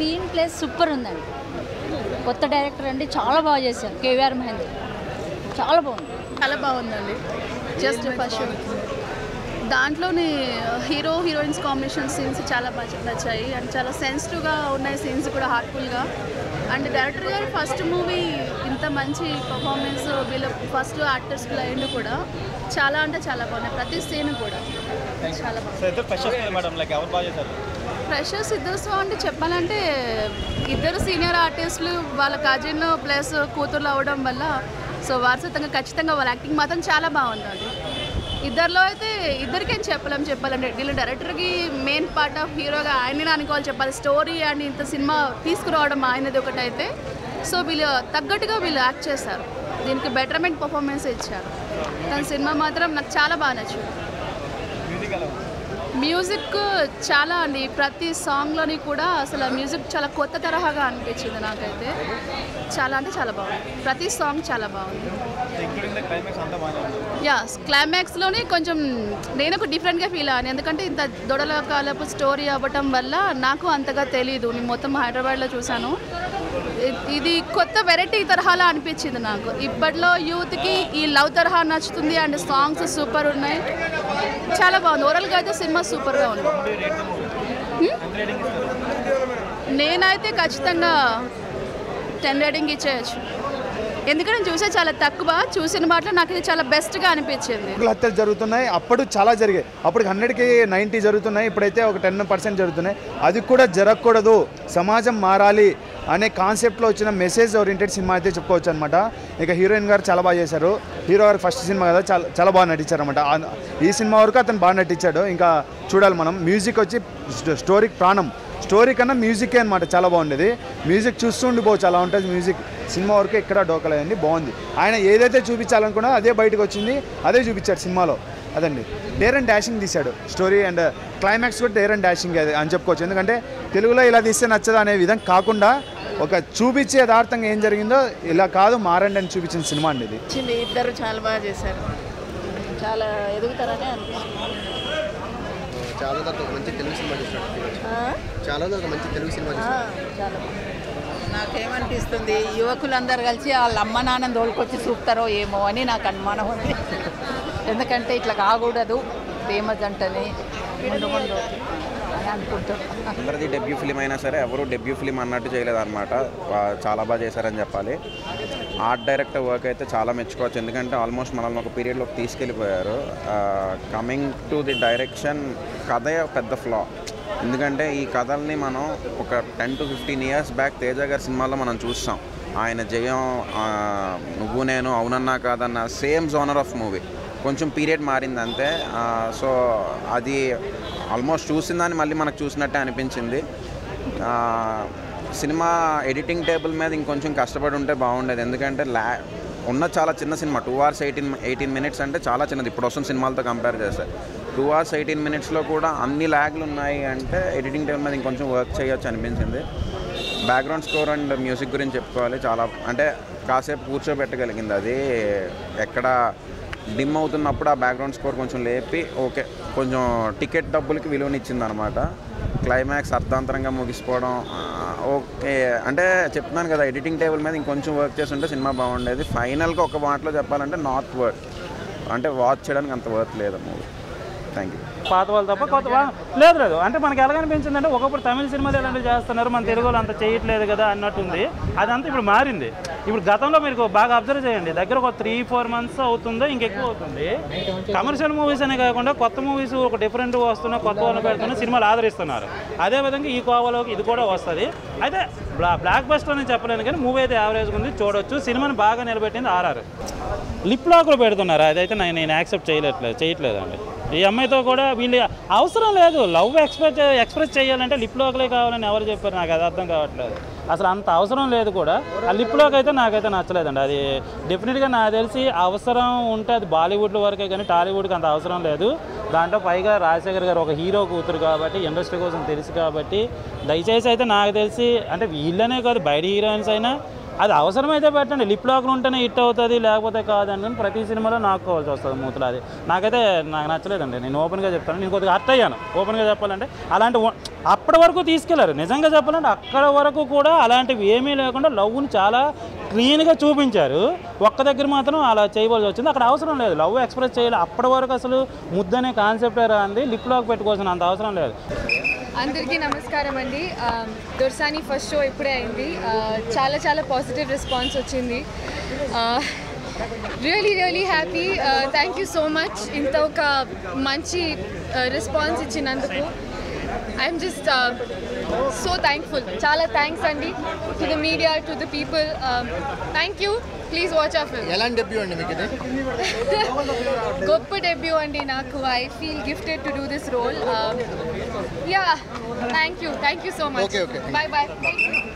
Screen play super ఉందండి కొత్త director అండి చాలా బాగా చేశారు కేవీఆర్ మహేంద్ర చాలా బాగుంది చాలా బాగుందండి జస్ట్ ఫస్ట్ షో దాంట్లోని హీరో హీరోయిన్స్ కాంబినేషన్ సీన్స్ చాలా బాగా నచ్చాయి అండ్ చాలా సెన్సిటివ్గా ఉన్నాయి సీన్స్ కూడా హార్ట్ఫుల్గా అండ్ డైరెక్టర్ గారు ఫస్ట్ మూవీ ఇంత మంచి పర్ఫార్మెన్స్ వీళ్ళ ఫస్ట్ యాక్టర్స్ లైన్ కూడా చాలా అంటే చాలా బాగున్నాయి ప్రతి సీన్ కూడా చాలా బాగుంది సో ఇద్దరు ఫ్రెష్ వస్తుంది మేడం లైక్ ఎవరు బాగా చేశారు ఫ్రెషర్స్ ఇద్దరు సో అంటే చెప్పాలంటే ఇద్దరు సీనియర్ ఆర్టిస్టులు వాళ్ళ కజిన్ ప్లస్ కూతుర్లు అవ్వడం వల్ల సో వారసత్వంగా ఖచ్చితంగా వాళ్ళ యాక్టింగ్ మాత్రం చాలా బాగుందండి ఇద్దరిలో అయితే ఇద్దరికేం చెప్పలేం చెప్పాలంటే వీళ్ళు డైరెక్టర్కి మెయిన్ పార్ట్ ఆఫ్ హీరోగా ఆయననే అనుకోవాలి చెప్పాలి స్టోరీ అండ్ ఇంత సినిమా తీసుకురావడం ఆయనది ఒకటైతే సో వీళ్ళు తగ్గట్టుగా వీళ్ళు యాక్ట్ చేశారు దీనికి బెటర్మెంట్ పర్ఫార్మెన్స్ ఇచ్చారు కానీ సినిమా మాత్రం నాకు చాలా బాగా నచ్చింది మ్యూజిక్ ఎలా ఉంది మ్యూజిక్ చాలా అండి ప్రతి సాంగ్లోని కూడా అసలు ఆ మ్యూజిక్ చాలా కొత్త తరహాగా అనిపించింది నాకైతే చాలా అంటే చాలా బాగుంది ప్రతి సాంగ్ చాలా బాగుంది ఇంక్లూడింగ్ ద క్లైమాక్స్ అంతా బాగానే ఉంది యా క్లైమాక్స్లోనే కొంచెం నేను ఒక డిఫరెంట్గా ఫీల్ అయ్యాను ఎందుకంటే ఇంత దొడల కాలపు స్టోరీ అవ్వటం వల్ల నాకు అంతగా తెలియదు నేను మొత్తం హైదరాబాద్లో చూశాను ఇ- ఇది కొత్త వెరైటీ తరహాలో అనిపించింది నాకు ఇప్పట్లో యూత్కి ఈ లవ్ తరహా నచ్చుతుంది అండ్ సాంగ్స్ సూపర్ ఉన్నాయి చాలా బాగుంది ఓవరాల్గా అయితే సినిమా సూపర్గా ఉంది ఎంత రేటింగ్ ఇస్తారు నేనైతే ఖచ్చితంగా టెన్ రేటింగ్ ఇచ్చేయచ్చు ఎందుకంటే నేను చూసే చాలా తక్కువ చూసిన మాటలో నాకు ఇది చాలా బెస్ట్గా అనిపించింది కుక్కల హత్యలు జరుగుతున్నాయి అప్పుడు చాలా జరిగాయి అప్పుడు హండ్రెడ్కి నైంటీ జరుగుతున్నాయి ఇప్పుడైతే ఒక టెన్ పర్సెంట్ జరుగుతున్నాయి అది కూడా జరగకూడదు సమాజం మారాలి అనే కాన్సెప్ట్లో వచ్చిన మెసేజ్ ఓరియంటెడ్ సినిమా అయితే చెప్పుకోవచ్చు అనమాట ఇక హీరోయిన్ గారు చాలా బాగా చేశారు హీరో గారు ఫస్ట్ సినిమా కదా చాలా చాలా బాగా నటించారు అనమాట ఈ సినిమా వరకు అతను బాగా నటించాడు ఇంకా చూడాలి మనం మ్యూజిక్ వచ్చి స్టో- స్టోరీకి ప్రాణం స్టోరీ కన్నా మ్యూజికే అనమాట చాలా బాగుండేది మ్యూజిక్ చూస్తూ ఉండిపోవచ్చు అలా ఉంటుంది మ్యూజిక్ సినిమా వరకు ఎక్కడ డోకలేదండి బాగుంది ఆయన ఏదైతే చూపించాలనుకున్నా అదే బయటకు వచ్చింది అదే చూపించాడు సినిమాలో అదండి డేర్ అండ్ డాషింగ్ తీశాడు స్టోరీ అండ్ క్లైమాక్స్ కూడా డేర్ అండ్ డాషింగ్ అది అని చెప్పుకోవచ్చు ఎందుకంటే తెలుగులో ఇలా తీస్తే నచ్చదు అనే విధంగా కాకుండా ఒక చూపించే యథార్థంగా ఏం జరిగిందో ఇలా కాదు మారండి అని చూపించిన సినిమా అండి ఇది వచ్చింది ఇద్దరు చాలా బాగా చేశారు చాలా ఎదుగుతారని అనిపిస్తుంది చాలా రోజులకు ఒక మంచి తెలుగు సినిమా చూసినట్టు ఆ? చాలా రోజులకు ఒక మంచి తెలుగు సినిమా ఆ, చాలా నాకేమనిపిస్తుంది యువకులందరూ కలిసి వాళ్ళ అమ్మ నాన్నని తోలుకొచ్చి చూపుతారో ఏమో అని నాకు అనుమానం ఉంది ఎందుకంటే ఇట్లా కాకూడదు ప్రేమ జంటని ముందు ముందు అని అనుకుంటున్నాను అందరిది డెబ్యూ ఫిలిం అయినా సరే ఎవరు డెబ్యూ ఫిలిం అన్నట్టు చేయలేదన్నమాట వా- చాలా బాగా చేశారని చెప్పాలి ఆర్ట్ డైరెక్టర్ వర్క్ అయితే చాలా మెచ్చుకోవచ్చు ఎందుకంటే ఆల్మోస్ట్ మనల్ని ఒక పీరియడ్లోకి తీసుకెళ్ళిపోయారు కమింగ్ టు ది డైరెక్షన్ కథే పెద్ద ఫ్లా ఎందుకంటే ఈ కథల్ని మనం ఒక ten to fifteen years back Teja గారి సినిమాలో మనం చూస్తాం ఆయన జయం ఆ, నువ్వు నేను అవునన్నా కాదన్న సేమ్ జోనర్ ఆఫ్ మూవీ కొంచెం పీరియడ్ మారింది అంతే ఆ, సో అది ఆల్మోస్ట్ చూసిన దాన్ని మళ్ళీ మనకు చూసినట్టే అనిపించింది ఆ, సినిమా ఎడిటింగ్ టేబుల్ మీద ఇంకొంచెం కష్టపడి ఉంటే బాగుండేది ఎందుకంటే ల్యా ఉన్న చాలా చిన్న సినిమా two hours eighteen eighteen minutes అంటే చాలా చిన్నది ఇప్పుడు వస్తున్న సినిమాలతో కంపేర్ చేస్తే టూ అవర్స్ ఎయిటీన్ మినిట్స్లో కూడా అన్ని ల్యాగ్లు ఉన్నాయి అంటే ఎడిటింగ్ టేబుల్ మీద ఇంకొంచెం వర్క్ చేయొచ్చు అనిపించింది బ్యాక్గ్రౌండ్ స్కోర్ అండ్ మ్యూజిక్ గురించి చెప్పుకోవాలి చాలా అంటే కాసేపు కూర్చోబెట్టగలిగింది అది ఎక్కడ డిమ్ అవుతున్నప్పుడు ఆ బ్యాక్గ్రౌండ్ స్కోర్ కొంచెం లేపి ఓకే కొంచెం టికెట్ డబ్బులకి విలువనిచ్చింది అనమాట క్లైమాక్స్ అర్ధాంతరంగా ముగిసిపోవడం ఆ, ఓకే అంటే చెప్తున్నాను కదా ఎడిటింగ్ టేబుల్ మీద ఇంకొంచెం వర్క్ చేసి ఉంటే సినిమా బాగుండేది ఫైనల్గా ఒక మాటలో చెప్పాలంటే నాట్ వర్క్ అంటే వాచ్ చేయడానికి అంత వర్త్ లేదు మూవీ థ్యాంక్ యూ పాత వాళ్ళు తప్ప కొత్త వా- లేదు లేదు అంటే మనకి ఎలాగనిపించింది అంటే ఒకప్పుడు తమిళ సినిమాలు ఎలాంటివి చేస్తున్నారు మన తెలుగు వాళ్ళు అంత చేయట్లేదు కదా అన్నట్టుంది అదంతా ఇప్పుడు మారింది ఇప్పుడు గతంలో మీరు బాగా అబ్జర్వ్ చేయండి దగ్గర ఒక త్రీ ఫోర్ మంత్స్ అవుతుందో ఇంకెక్కువ అవుతుంది కమర్షియల్ మూవీస్ అనే కాకుండా కొత్త మూవీస్ ఒక డిఫరెంట్ వస్తున్నా కొత్త వాళ్ళు పెడుతున్నా సినిమాలు ఆదరిస్తున్నారు అదేవిధంగా ఈ కోవలోకి ఇది కూడా వస్తుంది అయితే బ్లా బ్లాక్ బస్టర్ అని చెప్పలేను కానీ మూవీ అయితే యావరేజ్గా ఉంది చూడొచ్చు సినిమాని బాగా నిలబెట్టింది ఆర్ఆర్ లిప్ లాక్లు పెడుతున్నారు అదైతే నేను నేను యాక్సెప్ట్ చేయట్లేదు చేయట్లేదండి ఈ అమ్మాయితో కూడా వీళ్ళు అవసరం లేదు లవ్ ఎక్స్ప్రెస్ ఎక్స్ప్రెస్ చేయాలంటే లిప్ లాక్లే కావాలని ఎవరు చెప్పారు నాకు అది అర్థం కావట్లేదు అసలు అంత అవసరం లేదు కూడా ఆ లిప్ లాక్ అయితే నాకైతే నచ్చలేదండి అది డెఫినెట్గా నాకు తెలిసి అవసరం ఉంటే అది బాలీవుడ్ వరకే కానీ టాలీవుడ్కి అంత అవసరం లేదు దాంట్లో పైగా రాజశేఖర్ గారు ఒక హీరో కూతురు కాబట్టి ఇండస్ట్రీ కోసం తెలుసు కాబట్టి దయచేసి అయితే నాకు తెలిసి అంటే వీళ్ళనే కాదు బయట హీరోయిన్స్ అయినా అది అవసరమైతే పెట్టండి లిప్ లాక్లు ఉంటేనే హిట్ అవుతుంది లేకపోతే కాదని కానీ ప్రతి సినిమాలో నాకోవాల్సి వస్తుంది మూతలు అది నాకైతే నాకు నచ్చలేదండి నేను ఓపెన్గా చెప్తాను నేను కొద్దిగా హర్ట్ అయ్యాను ఓపెన్గా చెప్పాలంటే అలాంటి ఓ- అప్పటి వరకు తీసుకెళ్లారు నిజంగా చెప్పాలంటే అక్కడ వరకు కూడా అలాంటివి ఏమీ లేకుండా లవ్ని చాలా క్లీన్గా చూపించారు ఒక్క దగ్గర మాత్రం అలా చేయవలసి వచ్చింది అక్కడ అవసరం లేదు లవ్ ఎక్స్ప్రెస్ చేయాలి అప్పటి వరకు అసలు ముద్దనే కాన్సెప్టే రాంది లిప్ లాక్ పెట్టుకోవాల్సిన అంత అవసరం లేదు అందరికీ నమస్కారం అండి ఆ, దొర్సాని ఫస్ట్ షో ఇప్పుడే అయింది ఆ, చాలా చాలా పాజిటివ్ రెస్పాన్స్ వచ్చింది really really happy thank you so much ఇంత ఒక మంచి రెస్పాన్స్ ఇచ్చినందుకు ఐఎమ్ జస్ట్ సో థ్యాంక్ఫుల్ చాలా థ్యాంక్స్ అండి to the media to the people thank you please watch of ఎలాంటి డెబ్యూ అండి మీకు ఇది గొప్ప డెబ్యూ అండి నాకు I feel gifted to do this role yeah thank you thank you so much Okay, okay. Bye bye